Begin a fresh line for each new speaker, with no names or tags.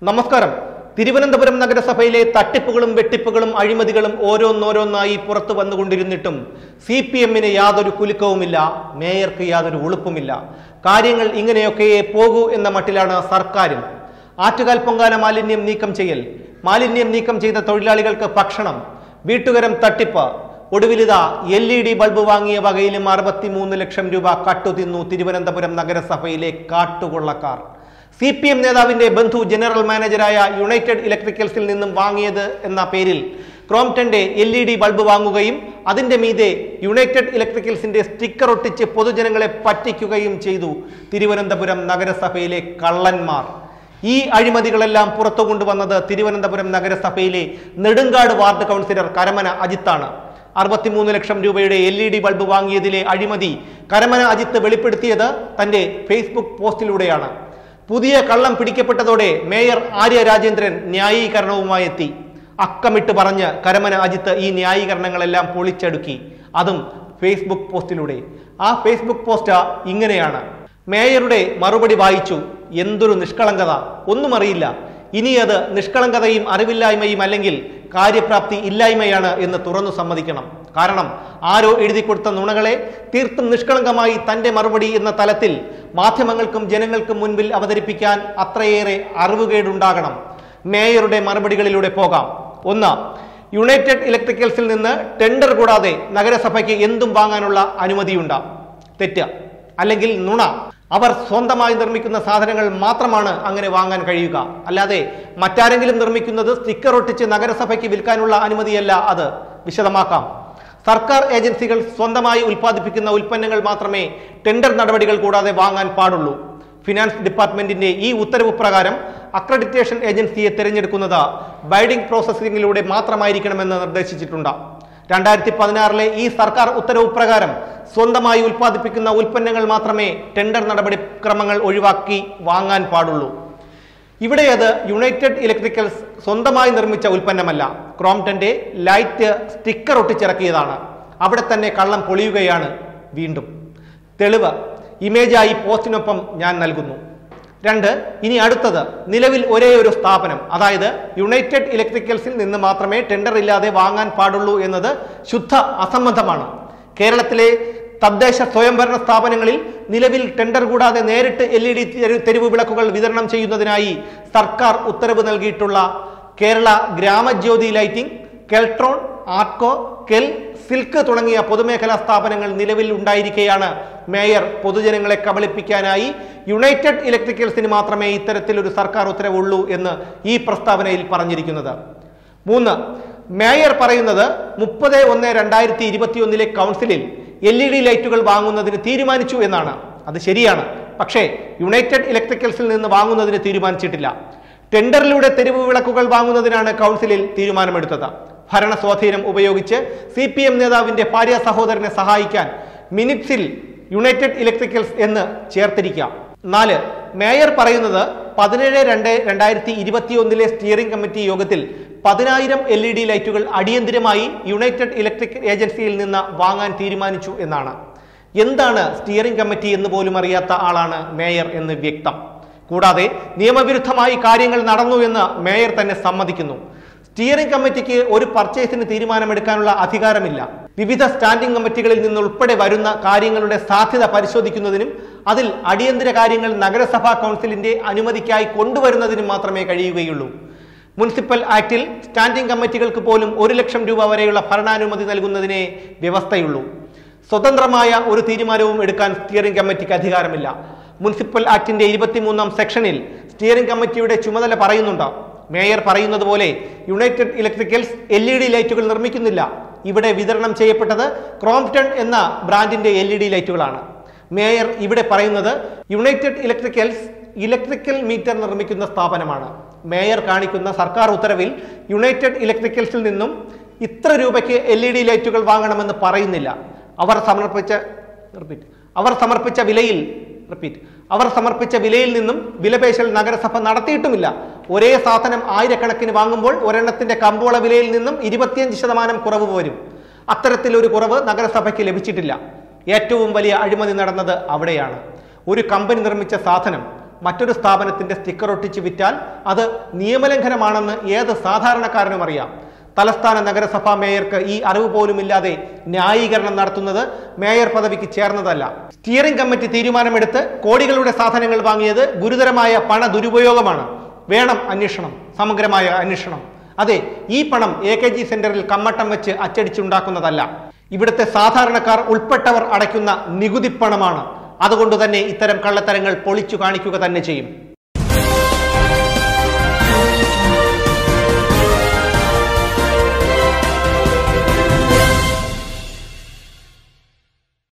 നമസ്കാരം തിരുവനന്തപുരം നഗരസഭയിലെ തട്ടിപ്പുകളും വെട്ടിപ്പുകളും അഴിമതികളും ഓരോന്നോരോന്നായി പുറത്തു വന്നുകൊണ്ടിരുന്നിട്ടും സി പി എമ്മിന് യാതൊരു കുലുക്കവുമില്ല മേയർക്ക് യാതൊരു ഉളുപ്പുമില്ല കാര്യങ്ങൾ ഇങ്ങനെയൊക്കെയേ പോകൂ എന്ന മട്ടിലാണ് സർക്കാരും ആറ്റുകാൽ പൊങ്കാല മാലിന്യം നീക്കം ചെയ്യൽ മാലിന്യം നീക്കം ചെയ്ത തൊഴിലാളികൾക്ക് ഭക്ഷണം വീട്ടുകരം തട്ടിപ്പ് ഒടുവിലിത എൽ ഇ ഡി ബൾബ് വാങ്ങിയ വകയിലും അറുപത്തിമൂന്ന് ലക്ഷം രൂപ കട്ടുതിന്നു തിരുവനന്തപുരം നഗരസഭയിലെ കാട്ടുകൊള്ളക്കാർ സി പി എം നേതാവിന്റെ ബന്ധു ജനറൽ മാനേജരായ യുണൈറ്റഡ് ഇലക്ട്രിക്കൽസിൽ നിന്നും വാങ്ങിയത് എന്ന പേരിൽ ക്രോംപ്ടന്റെ എൽ ഇ ഡി ബൾബ് വാങ്ങുകയും അതിന്റെ മീതെ യുണൈറ്റഡ് ഇലക്ട്രിക്കൽസിന്റെ സ്റ്റിക്കർ ഒട്ടിച്ച് പൊതുജനങ്ങളെ പറ്റിക്കുകയും ചെയ്തു തിരുവനന്തപുരം നഗരസഭയിലെ കള്ളന്മാർ ഈ അഴിമതികളെല്ലാം പുറത്തു കൊണ്ടുവന്നത് തിരുവനന്തപുരം നഗരസഭയിലെ നെടുങ്കാട് വാർഡ് കൗൺസിലർ കരമന അജിത്താണ് അറുപത്തിമൂന്ന് ലക്ഷം രൂപയുടെ എൽ ഇ ഡി ബൾബ് വാങ്ങിയതിലെ അഴിമതി കരമന അജിത്ത് വെളിപ്പെടുത്തിയത് തന്റെ ഫേസ്ബുക്ക് പോസ്റ്റിലൂടെയാണ് പുതിയ കള്ളം പിടിക്കപ്പെട്ടതോടെ മേയർ ആര്യ രാജേന്ദ്രൻ ന്യായീകരണവുമായി എത്തി അക്കമിട്ട് പറഞ്ഞ് കരമന അജിത്ത് ഈ ന്യായീകരണങ്ങളെല്ലാം പൊളിച്ചടുക്കി അതും ഫേസ്ബുക്ക് പോസ്റ്റിലൂടെ ആ ഫേസ്ബുക്ക് പോസ്റ്റ് ഇങ്ങനെയാണ് മേയറുടെ മറുപടി വായിച്ചു എന്തൊരു നിഷ്കളങ്കത ഒന്നും അറിയില്ല ഇനി അത് നിഷ്കളങ്കതയും അറിവില്ലായ്മയും അല്ലെങ്കിൽ കാര്യപ്രാപ്തി ഇല്ലായ്മയാണ് എന്ന് തുറന്നു സമ്മതിക്കണം കാരണം ആരോ എഴുതി കൊടുത്ത നുണകളെ തീർത്തും നിഷ്കളങ്കമായി തന്റെ മറുപടി എന്ന തലത്തിൽ മാധ്യമങ്ങൾക്കും ജനങ്ങൾക്കും മുൻപിൽ അവതരിപ്പിക്കാൻ അത്രയേറെ അറിവുകേടുണ്ടാകണം മേയറുടെ മറുപടികളിലൂടെ പോകാം ഒന്ന് യുണൈറ്റഡ് ഇലക്ട്രിക്കൽസിൽ നിന്ന് ടെൻഡർ കൂടാതെ നഗരസഭയ്ക്ക് എന്തും വാങ്ങാനുള്ള അനുമതിയുണ്ട് തെറ്റ് അല്ലെങ്കിൽ നുണ അവർ സ്വന്തമായി നിർമ്മിക്കുന്ന സാധനങ്ങൾ മാത്രമാണ് അങ്ങനെ വാങ്ങാൻ കഴിയുക അല്ലാതെ മറ്റാരെങ്കിലും നിർമ്മിക്കുന്നത് സ്റ്റിക്കർ ഒട്ടിച്ച് നഗരസഭയ്ക്ക് വിൽക്കാനുള്ള അനുമതിയല്ല അത് വിശദമാക്കാം സർക്കാർ ഏജൻസികൾ സ്വന്തമായി ഉൽപ്പാദിപ്പിക്കുന്ന ഉൽപ്പന്നങ്ങൾ മാത്രമേ ടെൻഡർ നടപടികൾ കൂടാതെ വാങ്ങാൻ പാടുള്ളൂ ഫിനാൻസ് ഡിപ്പാർട്ട്മെന്റിന്റെ ഈ ഉത്തരവ് പ്രകാരം അക്രഡിറ്റേഷൻ ഏജൻസിയെ തിരഞ്ഞെടുക്കുന്നത് ബൈഡിംഗ് പ്രോസസ്സിംഗിലൂടെ മാത്രമായിരിക്കണമെന്ന് നിർദ്ദേശിച്ചിട്ടുണ്ട് രണ്ടായിരത്തി പതിനാറിലെ ഈ സർക്കാർ ഉത്തരവ് പ്രകാരം സ്വന്തമായി ഉൽപ്പാദിപ്പിക്കുന്ന ഉൽപ്പന്നങ്ങൾ മാത്രമേ ടെൻഡർ നടപടിക്രമങ്ങൾ ഒഴിവാക്കി വാങ്ങാൻ പാടുള്ളൂ ഇവിടെ അത് യുണൈറ്റഡ് ഇലക്ട്രിക്കൽസ് സ്വന്തമായി നിർമ്മിച്ച ഉൽപ്പന്നമല്ല ക്രോംപ്ടന്റെ ലൈറ്റ് സ്റ്റിക്കർ ഒട്ടിച്ചിറക്കിയതാണ് അവിടെ തന്നെ കള്ളം പൊളിയുകയാണ് വീണ്ടും തെളിവ് ഇമേജായി പോസ്റ്റിനൊപ്പം ഞാൻ നൽകുന്നു രണ്ട് ഇനി അടുത്തത് നിലവിൽ ഒരേ ഒരു സ്ഥാപനം അതായത് യുണൈറ്റഡ് ഇലക്ട്രിക്കൽസിൽ നിന്ന് മാത്രമേ ടെൻഡർ ഇല്ലാതെ വാങ്ങാൻ പാടുള്ളൂ എന്നത് ശുദ്ധ അസംബന്ധമാണ് കേരളത്തിലെ തദ്ദേശ സ്വയംഭരണ സ്ഥാപനങ്ങളിൽ നിലവിൽ ടെൻഡർ കൂടാതെ നേരിട്ട് എൽ ഇ ഡി തെരുവ് വിളക്കുകൾ വിതരണം ചെയ്യുന്നതിനായി സർക്കാർ ഉത്തരവ് നൽകിയിട്ടുള്ള കേരള ഗ്രാമജ്യോതി ലൈറ്റിംഗ് കെൽട്രോൺ ആർക്കോ കെൽ സിൽക്ക് തുടങ്ങിയ പൊതുമേഖലാ സ്ഥാപനങ്ങൾ നിലവിൽ ഉണ്ടായിരിക്കെയാണ് മേയർ പൊതുജനങ്ങളെ കബളിപ്പിക്കാനായി യുണൈറ്റഡ് ഇലക്ട്രിക്കൽസിന് മാത്രമേ ഇത്തരത്തിലൊരു സർക്കാർ ഉത്തരവുള്ളൂ എന്ന് ഈ പ്രസ്താവനയിൽ പറഞ്ഞിരിക്കുന്നത് മൂന്ന് മേയർ പറയുന്നത് മുപ്പത് ഒന്ന് രണ്ടായിരത്തി ഇരുപത്തിയൊന്നിലെ കൗൺസിലിൽ എൽ ഇ ഡി ലൈറ്റുകൾ വാങ്ങുന്നതിന് തീരുമാനിച്ചു എന്നാണ് അത് ശരിയാണ് പക്ഷേ യുണൈറ്റഡ് ഇലക്ട്രിക്കൽസിൽ നിന്ന് വാങ്ങുന്നതിന് തീരുമാനിച്ചിട്ടില്ല ടെൻഡറിലൂടെ തെരുവ് വിളക്കുകൾ വാങ്ങുന്നതിനാണ് കൗൺസിലിൽ തീരുമാനമെടുത്തത് ഭരണ സ്വാധീനം ഉപയോഗിച്ച് സി പി എം നേതാവിന്റെ ഭാര്യ സഹോദരനെ സഹായിക്കാൻ മിനിറ്റ്സിൽ യുണൈറ്റഡ് ഇലക്ട്രിക്കൽസ് എന്ന് ചേർത്തിരിക്കാം നാല് മേയർ പറയുന്നത് പതിനേഴ് രണ്ട് രണ്ടായിരത്തി ഇരുപത്തിയൊന്നിലെ സ്റ്റിയറിംഗ് കമ്മിറ്റി യോഗത്തിൽ പതിനായിരം എൽ ഇ ഡി ലൈറ്റുകൾ അടിയന്തിരമായി യുണൈറ്റഡ് ഇലക്ട്രിക് ഏജൻസിയിൽ നിന്ന് വാങ്ങാൻ തീരുമാനിച്ചു എന്നാണ് എന്താണ് സ്റ്റിയറിംഗ് കമ്മിറ്റി എന്ന് പോലും അറിയാത്ത ആളാണ് മേയർ എന്ന് വ്യക്തം കൂടാതെ നിയമവിരുദ്ധമായി കാര്യങ്ങൾ നടന്നു എന്ന് മേയർ തന്നെ സമ്മതിക്കുന്നു സ്റ്റിയറിംഗ് കമ്മിറ്റിക്ക് ഒരു പർച്ചേസിന് തീരുമാനമെടുക്കാനുള്ള അധികാരമില്ല വിവിധ സ്റ്റാൻഡിംഗ് കമ്മിറ്റികളിൽ നിന്നുൾപ്പെടെ വരുന്ന കാര്യങ്ങളുടെ സാധ്യത പരിശോധിക്കുന്നതിനും അതിൽ അടിയന്തര കാര്യങ്ങൾ നഗരസഭാ കൗൺസിലിന്റെ അനുമതിക്കായി കൊണ്ടുവരുന്നതിനും മാത്രമേ കഴിയുകയുള്ളൂ മുനിസിപ്പൽ ആക്ടിൽ സ്റ്റാൻഡിംഗ് കമ്മിറ്റികൾക്ക് പോലും ഒരു ലക്ഷം രൂപ വരെയുള്ള ഭരണാനുമതി നൽകുന്നതിനെ വ്യവസ്ഥയുള്ളൂ സ്വതന്ത്രമായ ഒരു തീരുമാനവും എടുക്കാൻ സ്റ്റിയറിംഗ് കമ്മിറ്റിക്ക് അധികാരമില്ല മുനിസിപ്പൽ ആക്ടിന്റെ ഇരുപത്തിമൂന്നാം സെക്ഷനിൽ സ്റ്റിയറിംഗ് കമ്മിറ്റിയുടെ ചുമതല പറയുന്നുണ്ട് മേയർ പറയുന്നത് പോലെ United Electricals L E D ലൈറ്റുകൾ നിർമ്മിക്കുന്നില്ല ഇവിടെ വിതരണം ചെയ്യപ്പെട്ടത് ക്രോംപ്ടൺ എന്ന ബ്രാൻഡിന്റെ എൽ ഇ ഡി ലൈറ്റുകളാണ് മേയർ ഇവിടെ പറയുന്നത് യുണൈറ്റഡ് ഇലക്ട്രിക്കൽസ് ഇലക്ട്രിക്കൽ മീറ്റർ നിർമ്മിക്കുന്ന സ്ഥാപനമാണ് മേയർ കാണിക്കുന്ന സർക്കാർ ഉത്തരവിൽ യുണൈറ്റഡ് ഇലക്ട്രിക്കൽസിൽ നിന്നും ഇത്ര രൂപയ്ക്ക് എൽ ഇ ഡി ലൈറ്റുകൾ വാങ്ങണമെന്ന് പറയുന്നില്ല അവർ സമർപ്പിച്ച റിപ്പീറ്റ് അവർ സമർപ്പിച്ച വിലയിൽ റിപ്പീറ്റ് അവർ സമർപ്പിച്ച വിലയിൽ നിന്നും വിലപേശൽ നഗരസഭ നടത്തിയിട്ടുമില്ല ഒരേ സാധനം ആയിരക്കണക്കിന് വാങ്ങുമ്പോൾ ഒരെണ്ണത്തിന്റെ കമ്പോള വിലയിൽ നിന്നും ഇരുപത്തിയഞ്ച് ശതമാനം കുറവ് വരും അത്തരത്തിലൊരു കുറവ് നഗരസഭയ്ക്ക് ലഭിച്ചിട്ടില്ല ഏറ്റവും വലിയ അഴിമതി നടന്നത് അവിടെയാണ് ഒരു കമ്പനി നിർമ്മിച്ച സാധനം മറ്റൊരു സ്ഥാപനത്തിന്റെ സ്റ്റിക്കർ ഒട്ടിച്ച് വിറ്റാൽ അത് നിയമലംഘനമാണെന്ന് ഏത് സാധാരണക്കാരനും അറിയാം തലസ്ഥാന നഗരസഭാ മേയർക്ക് ഈ അറിവ് പോലുമില്ലാതെ ന്യായീകരണം നടത്തുന്നത് മേയർ പദവിക്ക് ചേർന്നതല്ല സ്റ്റിയറിംഗ് കമ്മിറ്റി തീരുമാനമെടുത്ത് കോടികളുടെ സാധനങ്ങൾ വാങ്ങിയത് ഗുരുതരമായ പണ ദുരുപയോഗമാണ് വേണം അന്വേഷണം സമഗ്രമായ അന്വേഷണം അതെ ഈ പണം എ കെ ജി സെന്ററിൽ കമ്മട്ടം വെച്ച് അച്ചടിച്ചുണ്ടാക്കുന്നതല്ല ഇവിടുത്തെ സാധാരണക്കാർ ഉൾപ്പെട്ടവർ അടയ്ക്കുന്ന നികുതി പണമാണ് അതുകൊണ്ട് തന്നെ ഇത്തരം കള്ളത്തരങ്ങൾ പൊളിച്ചു കാണിക്കുക തന്നെ ചെയ്യും